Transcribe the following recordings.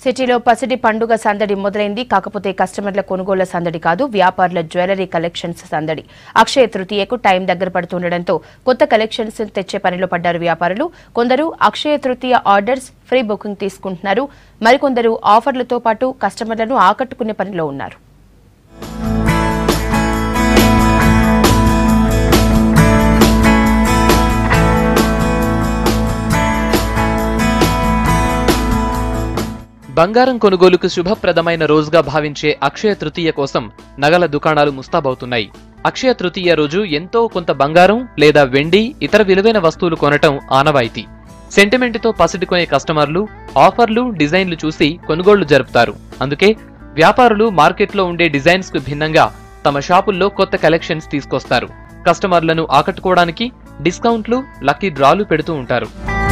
సిటీలో పసిడి పండుగ సందడి మొదలైంది కాకపోతే కస్టమర్ల కొనుగోళ్ల సందడి కాదు వ్యాపారుల జ్యువెలరీ కలెక్షన్స్ సందడి అక్షయ తృతీయకు టైం దగ్గర పడుతుండటంతో కొత్త కలెక్షన్స్ తెచ్చే పనిలో పడ్డారు వ్యాపారులు కొందరు అక్షయ తృతీయ ఆర్డర్స్ ఫ్రీ బుకింగ్ తీసుకుంటున్నారు మరికొందరు ఆఫర్లతో పాటు కస్టమర్లను ఆకట్టుకునే పనిలో ఉన్నారు బంగారం కొనుగోలుకు శుభప్రదమైన రోజుగా భావించే అక్షయ తృతీయ కోసం నగల దుకాణాలు ముస్తాబవుతున్నాయి అక్షయ తృతీయ రోజు ఎంతో కొంత బంగారం లేదా వెండి ఇతర విలువైన వస్తువులు కొనటం ఆనవాయితీ సెంటిమెంట్తో పసిడి కొనే కస్టమర్లు ఆఫర్లు డిజైన్లు చూసి కొనుగోళ్లు జరుపుతారు అందుకే వ్యాపారులు మార్కెట్లో ఉండే డిజైన్స్ కు భిన్నంగా తమ షాపుల్లో కొత్త కలెక్షన్స్ తీసుకొస్తారు కస్టమర్లను ఆకట్టుకోవడానికి డిస్కౌంట్లు లక్కీ డ్రాలు పెడుతూ ఉంటారు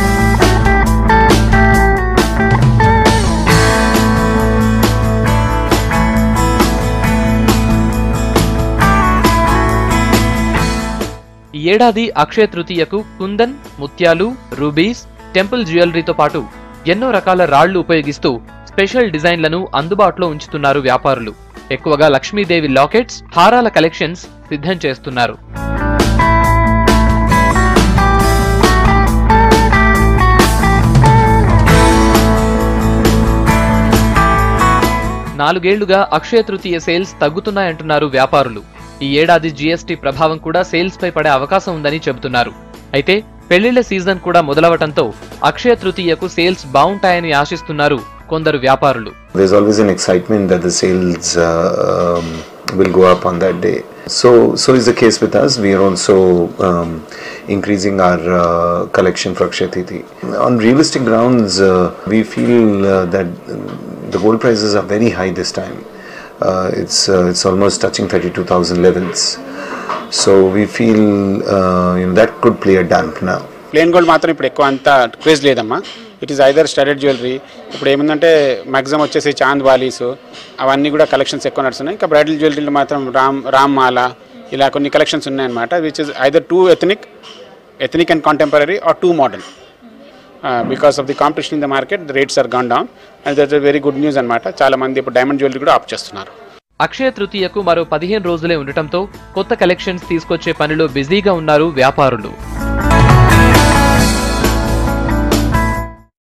ఈ ఏడాది అక్షయ తృతీయకు కుందన్ ముత్యాలు రూబీస్ టెంపుల్ జ్యువెలరీతో పాటు ఎన్నో రకాల రాళ్లు ఉపయోగిస్తూ స్పెషల్ డిజైన్లను అందుబాటులో ఉంచుతున్నారు వ్యాపారులు ఎక్కువగా లక్ష్మీదేవి లాకెట్స్ హారాల కలెక్షన్స్ సిద్ధం చేస్తున్నారు నాలుగేళ్లుగా అక్షయ తృతీయ సేల్స్ తగ్గుతున్నాయంటున్నారు వ్యాపారులు ఈ ఏడాది జీఎస్టీ ప్రభావం కూడా సేల్స్ పై పడే అవకాశం ఉందని చెబుతున్నారు అయితే పెళ్లిళ్ల సీజన్ కూడా మొదలవటంతో అక్షయ తృతీయకు సేల్స్ బాగుంటాయని ఆశిస్తున్నారు కొందరు వ్యాపారులు There's always an excitement that the sales uh, um, will go up on that day. So, so is the case with us. We are also um, increasing our uh, collection for Akshaya Tithi. On realistic grounds, uh, we feel uh, that the gold prices are very high this time. Uh, it's uh, it's almost touching 32,000 levels. So we feel uh, you know, that could play a damp now. Plain gold మాత్రం ఇప్పుడు ఎక్కువ అంత craze లేదమ్మా it is either studded jewellery ఇప్పుడు ఏముందంటే maximum వచ్చేసి చాంద్ వాలీస్ అవన్నీ కూడా కలెక్షన్స్ ఎక్కువ నడుస్తున్నాయి ఇంకా బ్రైడల్ జ్యువెలరీలో మాత్రం రామ్ రామ్ మాల ఇలా కొన్ని కలెక్షన్స్ ఉన్నాయన్నమాట which is either to ethnic ethnic and contemporary or to modern because of the competition in the market the rates are gone down and that very good news అనమాట చాలా మంది ఇప్పుడు డైమండ్ జ్యువెలరీ కూడా ఆప్ చేస్తున్నారు అక్షయ తృతీయకు మరో పదిహేను రోజులే ఉండటంతో కొత్త కలెక్షన్స్ తీసుకొచ్చే పనిలో బిజీగా ఉన్నారు వ్యాపారులు